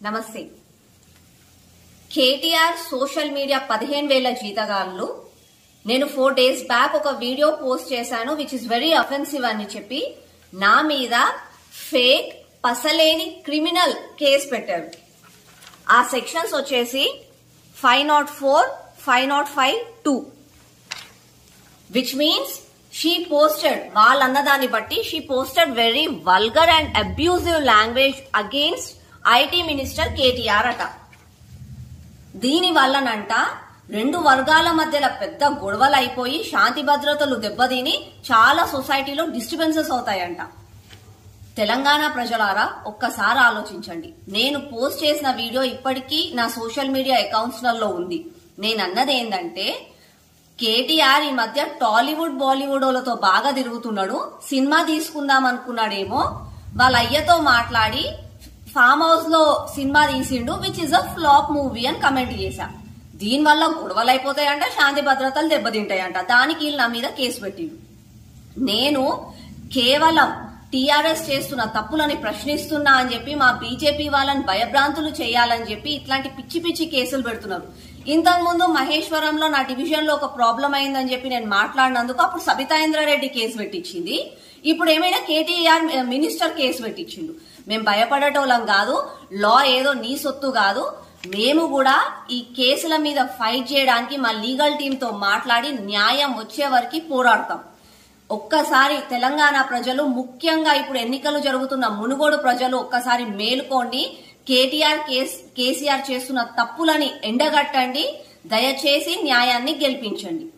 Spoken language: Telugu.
నమస్తే కేటీఆర్ సోషల్ మీడియా పదిహేను వేల జీతగాళ్ళు నేను ఫోర్ డేస్ బ్యాక్ ఒక వీడియో పోస్ట్ చేశాను విచ్ ఇస్ వెరీ అఫెన్సివ్ అని చెప్పి నా మీద ఫేక్ పసలేని క్రిమినల్ కేసు పెట్టారు ఆ సెక్షన్స్ వచ్చేసి five nought four five nought five two which means she posted వాళ్ళన్న దాన్ని బట్టి she posted very vulgar and abusive language against IT minister KTR అట దీని వల్లనంట రెండు వర్గాల మధ్యలో పెద్ద గొడవలు అయిపోయి శాంతి భద్రతలు దెబ్బతిని చాలా సొసైటీలో డిస్టర్బెన్సెస్ అవుతాయంట తెలంగాణ ప్రజలారా ఒక్కసారి ఆలోచించండి నేను పోస్ట్ చేసిన వీడియో ఇప్పటికీ నా సోషల్ మీడియా అకౌంట్స్ లలో ఉంది నేను అన్నది ఏంటంటే కేటీఆర్ ఈ మధ్య టాలీవుడ్ బాలీవుడ్ వాళ్ళతో బాగా తిరుగుతున్నాడు సినిమా తీసుకుందాం అనుకున్నాడేమో వాళ్ళ అయ్యతో మాట్లాడి ఫామ్ హౌస్ లో సినిమా తీసిండు which is a flop movie అని కమెంట్ చేశా దీని వల్ల గొడవలు అయిపోతాయంట శాంతి భద్రతలు దెబ్బతింటాయంట దానికి వీళ్ళు నా మీద కేసు పెట్టిండు నేను కేవలం టీఆర్ఎస్ చేస్తున్న తప్పులని ప్రశ్నిస్తున్నా అని చెప్పి మా బీజేపీ వాళ్ళని భయభ్రాంతులు చేయాలని చెప్పి ఇట్లాంటి పిచ్చి పిచ్చి కేసులు పెడుతున్నారు ఇంతకు ముందు మహేశ్వరంలో నా డివిజన్ లో ఒక ప్రాబ్లం అయిందని చెప్పి నేను మాట్లాడినందుకు అప్పుడు సబితాయింద్రారెడ్డి కేసు పెట్టించింది ఇప్పుడు ఏమైనా కేటీఆర్ మినిస్టర్ కేసు పెట్టించిండు మేము భయపడేటోళ్ళం కాదు లా ఏదో నీ సొత్తు కాదు మేము కూడా ఈ కేసుల మీద ఫైట్ చేయడానికి మా లీగల్ టీమ్ తో మాట్లాడి న్యాయం వచ్చే వరకు పోరాడతాం ఒక్కసారి తెలంగాణ ప్రజలు ముఖ్యంగా ఇప్పుడు ఎన్నికలు జరుగుతున్న మునుగోడు ప్రజలు ఒక్కసారి మేలుకోండి కేటీఆర్ కేసీఆర్ చేస్తున్న తప్పులని ఎండగట్టండి దయచేసి న్యాయాన్ని గెలిపించండి